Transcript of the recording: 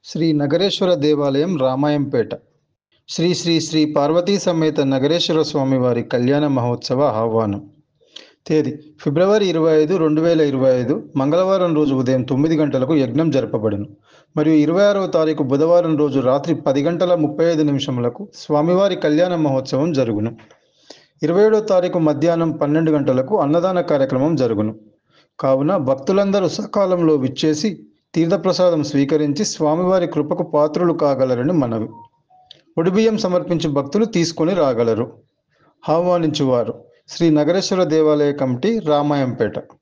శ్రీ నగరేశ్వర దేవాలయం రామాయంపేట శ్రీ శ్రీ శ్రీ పార్వతీ సమేత నగరేశ్వర స్వామి వారి కళ్యాణ మహోత్సవ ఆహ్వానం తేదీ ఫిబ్రవరి ఇరవై ఐదు రెండు వేల ఇరవై ఐదు మంగళవారం రోజు ఉదయం తొమ్మిది గంటలకు యజ్ఞం జరపబడును మరియు ఇరవై ఆరవ తారీఖు బుధవారం రోజు రాత్రి పది గంటల ముప్పై ఐదు నిమిషములకు స్వామివారి కళ్యాణ మహోత్సవం జరుగును ఇరవై ఏడో తారీఖు మధ్యాహ్నం పన్నెండు గంటలకు అన్నదాన కార్యక్రమం జరుగును కావున భక్తులందరూ సకాలంలో విచ్చేసి తీర్థప్రసాదం స్వీకరించి స్వామివారి కృపకు పాత్రులు కాగలరని మనవి ఒడిబియ్యం సమర్పించి భక్తులు తీసుకొని రాగలరు ఆహ్వానించువారు శ్రీ నగరేశ్వర దేవాలయ కమిటీ రామాయంపేట